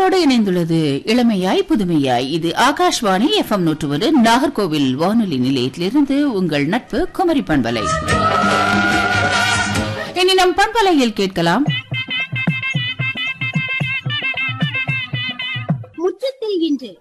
உங்களோடு இணைந்துள்ளது இளமையாய் புதுமையாய் இது ஆகாஷ்வாணி எஃப்எம் நூற்றுவது நாகர்கோவில் வானொலி நிலையத்திலிருந்து உங்கள் நட்பு குமரி பண்பலை இனி நம் பண்பலையில் கேட்கலாம் முற்றத்தில் இன்று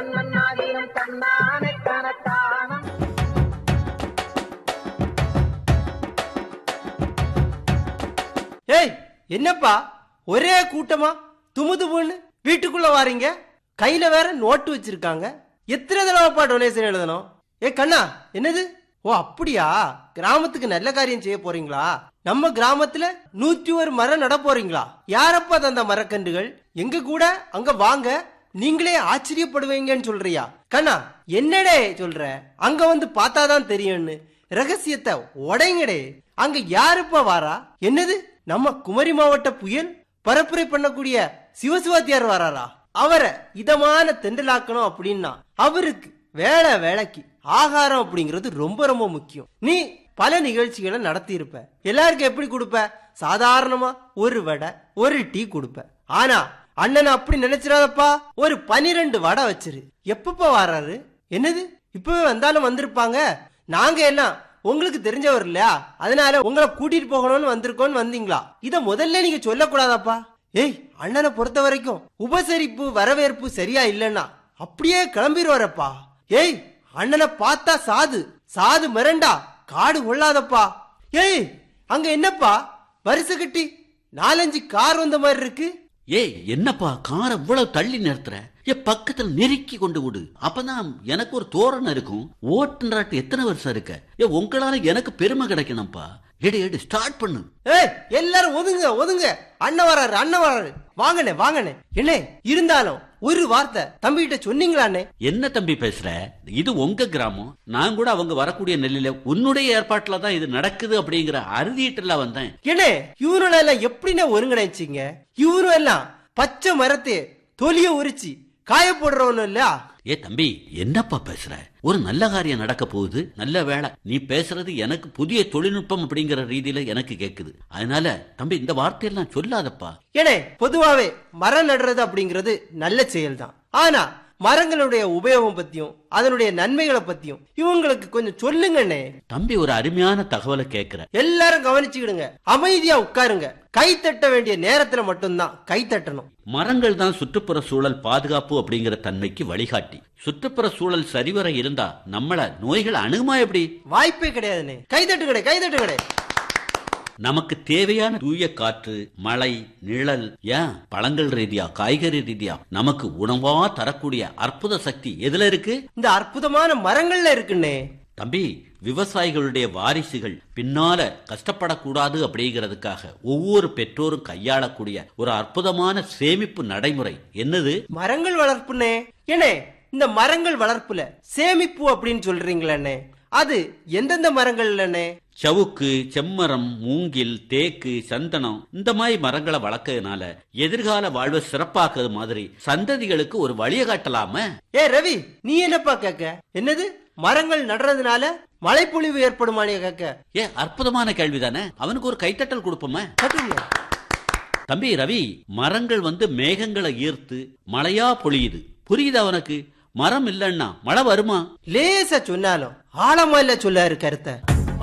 ஏய் என்னப்பா ஒரே கூட்டமா துமுதுமுன்னு வீட்டுக்குள்ள வாரீங்க கையில வேற நோட்டு வச்சிருக்காங்க எத்தனை தடவைப்பா டொனேஷன் எழுதணும் ஏ கண்ணா என்னது ஓ அப்படியா கிராமத்துக்கு நல்ல காரியம் செய்ய போறீங்களா நம்ம கிராமத்துல நூற்றி ஒரு மரம் நட போறீங்களா யாரப்பா தந்த மரக்கன்றுகள் எங்க கூட அங்க வாங்க நீங்களே ஆச்சரியப்படுவீங்கன்னு சொல்றியா கண்ணா என்னடே சொல்ற அங்க வந்து பார்த்தாதான் தெரியும்னு ரகசியத்தை உடைங்கடே அங்க யாருப்பா வாரா என்னது நம்ம குமரி மாவட்ட புயல் பரப்புரை பண்ணக்கூடிய சிவசிவாத்தியார் வராரா அவரை இதமான தெண்டலாக்கணும் அப்படின்னா அவருக்கு வேலை வேலைக்கு ஆகாரம் அப்படிங்கிறது ரொம்ப ரொம்ப முக்கியம் நீ பல நிகழ்ச்சிகளை நடத்தி இருப்ப எல்லாருக்கும் எப்படி கொடுப்ப சாதாரணமா ஒரு வடை ஒரு டீ கொடுப்ப ஆனா அண்ணன் அப்படி நினைச்சிடாதப்பா ஒரு பனிரெண்டு வடை வச்சிரு எப்பப்ப வராரு என்னது இப்பவே வந்தாலும் வந்திருப்பாங்க நாங்க எல்லாம் உங்களுக்கு தெரிஞ்சவர் இல்லையா அதனால உங்களை கூட்டிட்டு போகணும்னு வந்திருக்கோம்னு வந்தீங்களா இத முதல்ல நீங்க சொல்லக்கூடாதாப்பா ஏய் அண்ணனை பொறுத்த வரைக்கும் உபசரிப்பு வரவேற்பு சரியா இல்லைன்னா அப்படியே கிளம்பிடுவாரப்பா ஏய் அண்ணனை பார்த்தா சாது சாது மிரண்டா காடு கொள்ளாதப்பா ஏய் அங்க என்னப்பா வரிசை கட்டி நாலஞ்சு கார் வந்த மாதிரி இருக்கு ஏய் என்னப்பா காரை இவ்வளவு தள்ளி நிறுத்துற ஏ பக்கத்துல நெருக்கி கொண்டு விடு அப்பதான் எனக்கு ஒரு தோரணம் இருக்கும் ஓட்டுன்றாட்டு எத்தனை வருஷம் இருக்க ஏ உங்களால எனக்கு பெருமை கிடைக்கணும்ப்பா எடு எடு ஸ்டார்ட் பண்ணு ஏய் எல்லாரும் ஒதுங்க ஒதுங்க அண்ணன் வராரு அண்ணன் வராரு வாங்கண்ணே வாங்கண்ணே என்ன இருந்தாலும் ஒரு வார்த்தை தம்பிகிட்ட சொன்னீங்களாண்ணே என்ன தம்பி பேசுற இது உங்க கிராமம் நான் கூட அவங்க வரக்கூடிய நெல்லில உன்னுடைய ஏற்பாட்டுல தான் இது நடக்குது அப்படிங்கிற அறுதிட்டுல வந்தேன் என்ன இவரோட எல்லாம் எப்படிண்ணே ஒருங்கிணைச்சிங்க இவரும் எல்லாம் பச்சை மரத்தை தொலிய உரிச்சு காய போடுறவனும் இல்லையா ஏ தம்பி என்னப்பா பேசுற ஒரு நல்ல காரியம் நடக்க போகுது நல்ல வேலை நீ பேசுறது எனக்கு புதிய தொழில்நுட்பம் அப்படிங்கிற ரீதியில எனக்கு கேக்குது அதனால தம்பி இந்த வார்த்தையெல்லாம் சொல்லாதப்பா ஏனே பொதுவாவே மரம் நடுறது அப்படிங்கிறது நல்ல செயல்தான் ஆனா மரங்களுடைய உபயோகம் பத்தியும் அதனுடைய நன்மைகளை பத்தியும் இவங்களுக்கு கொஞ்சம் சொல்லுங்கண்ணே தம்பி ஒரு அருமையான தகவலை கேக்குற எல்லாரும் கவனிச்சுக்கிடுங்க அமைதியா உட்காருங்க கை தட்ட வேண்டிய நேரத்துல மட்டும்தான் கை தட்டணும் மரங்கள் தான் சுற்றுப்புற சூழல் பாதுகாப்பு அப்படிங்கிற தன்மைக்கு வழிகாட்டி சுற்றுப்புற சூழல் சரிவர இருந்தா நம்மள நோய்கள் அணுகுமா எப்படி வாய்ப்பே கிடையாதுண்ணே கை தட்டுக்கடை கை தட்டுக்கடை நமக்கு தேவையான தூய காற்று மழை நிழல் ஏன் பழங்கள் ரீதியா காய்கறி ரீதியா நமக்கு உணவா தரக்கூடிய அற்புத சக்தி எதுல இருக்கு இந்த அற்புதமான மரங்கள்ல இருக்குண்ணே தம்பி விவசாயிகளுடைய வாரிசுகள் பின்னால கஷ்டப்படக்கூடாது அப்படிங்கிறதுக்காக ஒவ்வொரு பெற்றோரும் கையாளக்கூடிய ஒரு அற்புதமான சேமிப்பு நடைமுறை என்னது மரங்கள் வளர்ப்புண்ணே ஏனே இந்த மரங்கள் வளர்ப்புல சேமிப்பு அப்படின்னு சொல்றீங்களே அது எந்தெந்த மரங்கள்லண்ணே சவுக்கு செம்மரம் மூங்கில் தேக்கு சந்தனம் இந்த மாதிரி மரங்களை வளர்க்கறதுனால எதிர்கால வாழ்வை சிறப்பாக்குறது மாதிரி சந்ததிகளுக்கு ஒரு வழியை காட்டலாம ஏ ரவி நீ என்னப்பா கேட்க என்னது மரங்கள் நடுறதுனால மழைப்பொழிவு ஏற்படுமானே கேட்க ஏ அற்புதமான கேள்விதானே அவனுக்கு ஒரு கைத்தட்டல் கொடுப்போமே தட்டுங்க தம்பி ரவி மரங்கள் வந்து மேகங்களை ஈர்த்து மழையா பொழியுது புரியுது அவனுக்கு மரம் இல்லைன்னா மழை வருமா லேசா சொன்னாலும் ஆழமா இல்ல சொல்லாரு கருத்தை